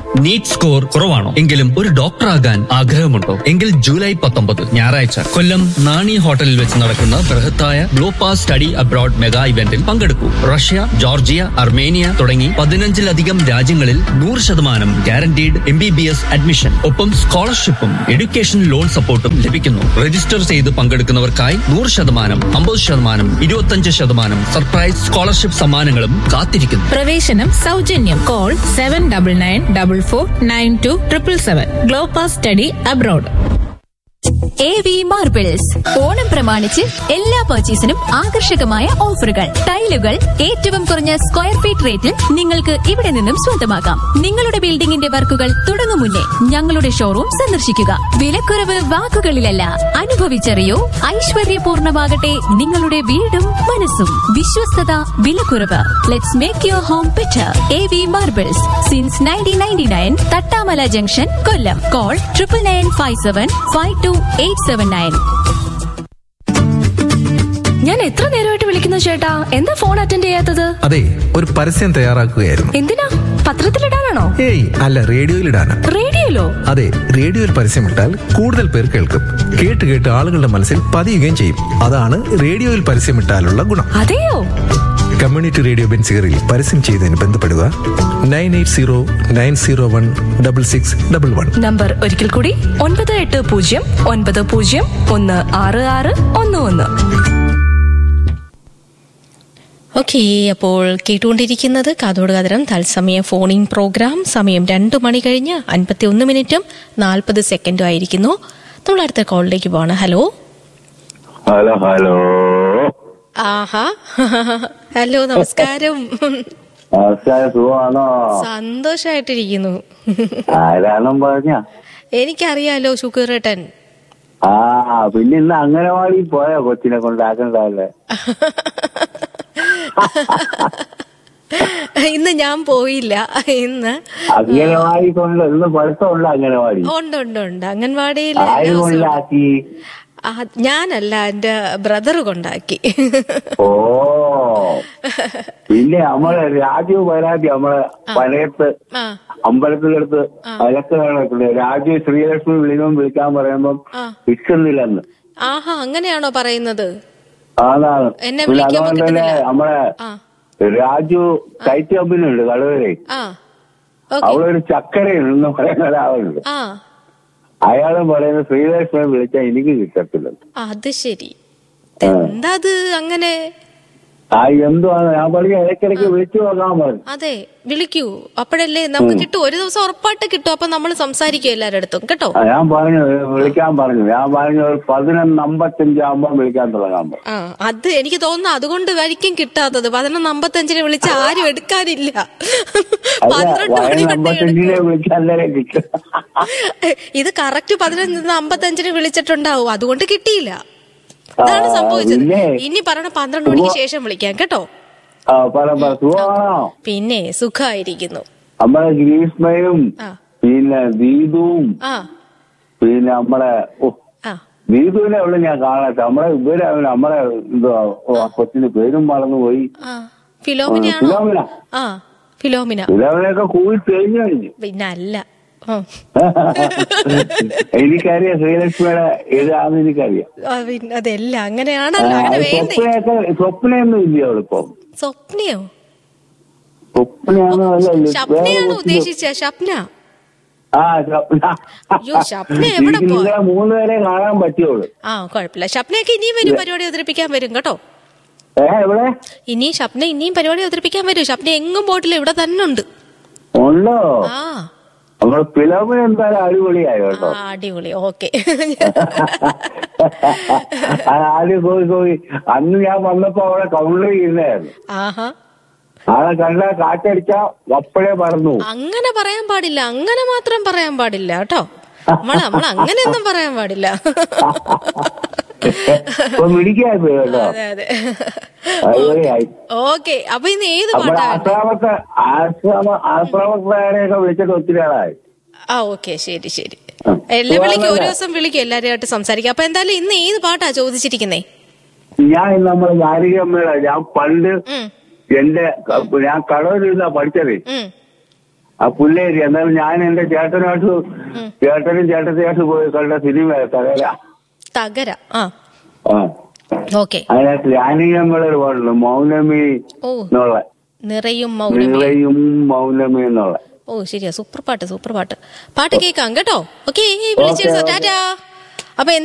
NEET score കുറവാണോ എങ്കിലും ഒരു ഡോക്ടറാകാൻ ആഗ്രഹമുണ്ടോ എങ്കിൽ ജൂലൈ പത്തൊമ്പത് ഞായറാഴ്ച കൊല്ലം നാണി ഹോട്ടലിൽ വെച്ച് നടക്കുന്ന ബൃഹത്തായ ഗ്ലോപ്പാ സ്റ്റഡി അബ്രോഡ് മെഗാ ഇവന്റിൽ പങ്കെടുക്കൂ റഷ്യ ജോർജിയ അർമേനിയ തുടങ്ങി പതിനഞ്ചിലധികം രാജ്യങ്ങളിൽ നൂറ് ശതമാനം guaranteed M B B S admission ഒപ്പം സ്കോളർഷിപ്പും എഡ്യൂക്കേഷൻ ലോൺ സപ്പോർട്ടും ലഭിക്കുന്നു രജിസ്റ്റർ ചെയ്ത് പങ്കെടുക്കുന്നവർക്കായി നൂറ് ശതമാനം അമ്പത് ശതമാനം ഇരുപത്തഞ്ച് ശതമാനം സർപ്രൈസ് സ്കോളർഷിപ്പ് സമ്മാനങ്ങളും കാത്തിരിക്കുന്നു പ്രവേശനം സൗജന്യം call seven double nine double four nine two triple seven global study abroad A V marbles Onam പ്രമാണിച്ച് എല്ലാ പർച്ചേസിനും ആകർഷകമായ ഓഫറുകൾ ടൈലുകൾ ഏറ്റവും കുറഞ്ഞ സ്ക്വയർ ഫീറ്റ് റേറ്റിൽ നിങ്ങൾക്ക് ഇവിടെ നിന്നും സ്വന്തമാക്കാം നിങ്ങളുടെ ബിൽഡിംഗിന്റെ വർക്കുകൾ തുടങ്ങും മുന്നേ ഞങ്ങളുടെ ഷോറൂം സന്ദർശിക്കുക വിലക്കുറവ് വാക്കുകളിലല്ല അനുഭവിച്ചറിയൂ ഐശ്വര്യപൂർണമാകട്ടെ നിങ്ങളുടെ വീടും മനസ്സും വിശ്വസ്തത വിലക്കുറവ് let's make your home better A V marbles since nineteen ninety nine Thattamala junction Kollam call triple nine five seven five two eight seven nine ഞാൻ എത്ര നേരമായിട്ട് വിളിക്കുന്നു ചേട്ടാ എന്താ ഫോൺ അറ്റൻഡ് ചെയ്യാത്തത് അതെ ഒരു പരസ്യം തയ്യാറാക്കുകയായിരുന്നു എന്തിനാ പത്രത്തിലിടാനാണോ ഏയ് അല്ല റേഡിയോയിലിടാനാ റേഡിയോയിലോ അതെ റേഡിയോയിൽ പരസ്യമിട്ടാൽ കൂടുതൽ പേർ കേൾക്കും കേട്ട് കേട്ട് ആളുകളുടെ മനസ്സിൽ പതിയുകയും ചെയ്യും അതാണ് റേഡിയോയിൽ പരസ്യമിട്ടാലുള്ള ഗുണം അതെയോ കമ്മ്യൂണിറ്റി റേഡിയോ ബെൻസിയറിൽ പരസ്യം ചെയ്തതിന് ബന്ധപ്പെടുക nine eight zero nine zero one double six double one number ഒരിക്കൽ കൂടി ഒൻപത് എട്ട് പൂജ്യം ഒൻപത് പൂജ്യം ഒന്ന് ആറ് ആറ് ഒന്ന് ഒന്ന് ഓക്കെ അപ്പോൾ കേട്ടുകൊണ്ടിരിക്കുന്നത് കാതോട് കാതരം തത്സമയ ഫോണിൻ പ്രോഗ്രാം സമയം രണ്ടു മണി കഴിഞ്ഞ് അൻപത്തി ഒന്ന് മിനിറ്റും നാൽപ്പത് സെക്കൻഡും ആയിരിക്കുന്നു നമ്മൾ അടുത്ത കോളിലേക്ക് പോവാണ് ഹലോ ഹലോ ഹലോ ആഹാ ഹലോ നമസ്കാരം നമസ്കാരം സുഖമാണോ സന്തോഷായിട്ടിരിക്കുന്നു ആരാണെന്നും പറഞ്ഞ എനിക്കറിയാലോ ഷുഗറേട്ടൻ ആ പിന്നെ ഇന്ന് അംഗനവാടി പോയോ കൊച്ചിനെ കൊണ്ടാക്കണ്ടല്ലേ ഇന്ന് ഞാൻ പോയില്ല ഇന്ന് അംഗനവാടി കൊണ്ട് ഇന്ന് പഠിത്തമുള്ള അംഗനവാടി ഉണ്ട് ഉണ്ട് ഉണ്ട് അംഗൻവാടിയിൽ ആര് കൊണ്ടാക്കി ആ, ഞാനല്ല എന്റെ ബ്രദർ കൊണ്ടാക്കി ഓ പിന്നെ നമ്മളെ രാജീവ് പരാതി നമ്മളെ പനയത്ത് ആ അമ്പലത്തിനടുത്ത് അലക്ക് നടക്കുന്നത് രാജീവ് ശ്രീലക്ഷ്മി വിളിക്കുമ്പോൾ വിളിക്കാൻ പറയുമ്പം ആ. കിട്ടുന്നില്ലെന്ന് ആഹാ അങ്ങനെയാണോ പറയുന്നത് അതാണ് എന്നെ പിന്നെ വിളിക്കാൻ അതുകൊണ്ട് തന്നെ പറ്റുന്നില്ല. നമ്മളെ ആ രാജു കയറ്റ് കമ്പനിയുണ്ട് കളുവരെ ആ ഓക്കെ അവളൊരു ചക്കരയെന്ന് പറയുന്ന ഒരാളുണ്ട് ആ അയാളും പറയുന്നത് ശ്രീലക്ഷ്മിയെ വിളിച്ചാൽ എനിക്ക് കിട്ടത്തില്ല അത് ശരി എന്താ അത് അങ്ങനെ ആ എന്തുവാണ് ഞാൻ പറഞ്ഞ ഇടയ്ക്കിടയ്ക്ക് വിളിച്ചു നോക്കാൻ പറഞ്ഞു അതെ വിളിക്കൂ അപ്പോഴല്ലേ നമുക്ക് കിട്ടും ഒരു ദിവസം ഉറപ്പായിട്ട് കിട്ടും അപ്പൊ നമ്മൾ സംസാരിക്കും എല്ലാവരുടെ അടുത്തും കേട്ടോ ആ, ഞാൻ പറഞ്ഞു വിളിക്കാൻ പറഞ്ഞു ഞാൻ പറഞ്ഞു ഒരു പതിനൊന്ന് അമ്പത്തഞ്ച് ആകുമ്പോൾ വിളിക്കാൻ തുടങ്ങാൻ പറഞ്ഞു ആ അത് എനിക്ക് തോന്നുന്നു അതുകൊണ്ട് വരിക്കും കിട്ടാത്തത് പതിനൊന്ന് അമ്പത്തഞ്ചിന് വിളിച്ച ആരും എടുക്കാനില്ല അല്ല പന്ത്രണ്ട് മണി പതിനൊന്ന് തൊട്ടേ അമ്പത്തഞ്ചിനെ എടുക്കൂ. വിളിക്കാൻ തന്നെ കിട്ടും ഇത് കറക്റ്റ് പതിനൊന്ന് അമ്പത്തഞ്ചിന് വിളിച്ചിട്ടുണ്ടാവും അതുകൊണ്ട് കിട്ടിയില്ല ഇതാണ് ആ, സംഭവിച്ചത് പിന്നെ? ഇനി പറഞ്ഞ പന്ത്രണ്ട് മണിക്ക് ശേഷം വിളിക്കാം കേട്ടോ ആ പറ പറ സുഖമാണോ പിന്നെ സുഖമായിരിക്കുന്നു നമ്മളെ ഗ്രീഷ്മയും ആ പിന്നെ ദീതുവും ആ പിന്നെ നമ്മളെ ഓ ആ ദീപുവിനെ ഉള്ളു ഞാൻ കാണാത്ത നമ്മളെ ഇവരെ നമ്മളെ എന്തുവാ ഓ, ആ കൊച്ചിന് പേരും മറന്നുപോയി ആ ഫിലോമിനയാണോ ഫിലോമിന ആ ഫിലോമിന ഫിലോമിനൊക്കെ കൂടി തെളിഞ്ഞു കഴിഞ്ഞു പിന്നെ അല്ല ഉം. എനിക്കറിയാം ശ്രീലക്ഷ്മിയുടെ ഏതാണെന്ന് എനിക്കറിയാം ആ, പിന്നെ അതല്ല അങ്ങനെയാണല്ലോ അങ്ങനെ വേണ്ടേ സ്വപ്നയൊക്കെ സ്വപ്നയൊന്നും ഇല്ല അവളിപ്പോ സ്വപ്നയോ സ്വപ്നയാണോ അല്ല വേറെ ഷപ്നയാണോ കൊച്ചിന് ഉദ്ദേശിച്ച ഷപ്ന ആ സ്വപ്ന അയ്യോ, ഷപ്ന എവിടെ എനിക്ക് പോയി? നിങ്ങളെ മൂന്ന് പേരെ കാണാൻ പറ്റുള്ളൂ ആ കുഴപ്പമില്ല ഷപ്നയൊക്കെ ഇനിയും വരും പരിപാടി അവതരിപ്പിക്കാൻ വരും കേട്ടോ ഏ എവിടെ ഇനിയും ഷപ്ന ഇനിയും പരിപാടി അവതരിപ്പിക്കാൻ വരും ഷപ്ന എങ്ങും പോയിട്ടില്ല ഇവിടെ തന്നെ ഉണ്ട് ഉണ്ടോ ആ നമ്മളെ ഫിലോമിന എന്തായാലും അടിപൊളിയായി ആ, കേട്ടോ അടിപൊളി ഓക്കെ ആ, ആദ്യം പോയി പോയി അന്ന് ഞാൻ വന്നപ്പോ അവിടെ കൗണ്ടർ ചെയ്യുന്നതായിരുന്നു ആഹാ ആളെ കണ്ട കാറ്റടിച്ചാ അപ്പോഴേ പറന്നു പോകും. അങ്ങനെ പറയാൻ പാടില്ല അങ്ങനെ മാത്രം പറയാൻ പാടില്ല കേട്ടോ നമ്മള് നമ്മൾ അങ്ങനെയൊന്നും പറയാൻ പാടില്ല അപ്പൊ മിടിക്കായി പോയി കേട്ടോ അതെ അതെ അടിപൊളിയായി ഓക്കെ അപ്പൊ ഇന്ന് ഏത് നമ്മുടെ പാട്ടാ വേണ്ടേ? ആശ്രാമത്തെ ആശ്രാമ ആശ്രാമക്കാരെയൊക്കെ വിളിച്ചിട്ട് ഒത്തിരി ആളായി ആ ഓക്കെ ശരി ശരി ആ. എല്ലാം വിളിക്കും ഒരു സുഖമാണല്ലോ? ദിവസം വിളിക്കും എല്ലാവരുമായിട്ട് സംസാരിക്കാം അപ്പൊ എന്തായാലും ഇന്ന് ഏത് പാട്ടാ ചോദിച്ചിരിക്കുന്നേ ഞാൻ നമ്മുടെ ജാനകിയമ്മയുടെ ഞാൻ പണ്ട് ഉം എന്റെ ക- ഞാൻ കടവിലിരുന്നാ പഠിച്ചത് ഉം ആ പുല്ലേരി എന്നാലും ഞാൻ എന്റെ ചേട്ടനായിട്ട് ചേട്ടനും ചേട്ടത്തിയായിട്ട് പോയി കണ്ട സിനിമ തകര തകര ആ ആ ഓക്കെ അതിനകത്ത് ലാനികമ്മളൊരു പാടുള്ളൂ മൗനമി ഓ എന്നുള്ള നിറയും മൗനമേ നിറയും മൗനമി എന്നുള്ള ഓ ശരിയാ സൂപ്പർ പാട്ട് സൂപ്പർ പാട്ട് പാട്ട് കേൾക്കാം കേട്ടോ ഓക്കെ വിളിച്ചു ടാറ്റാ അപ്പൊ എന്താ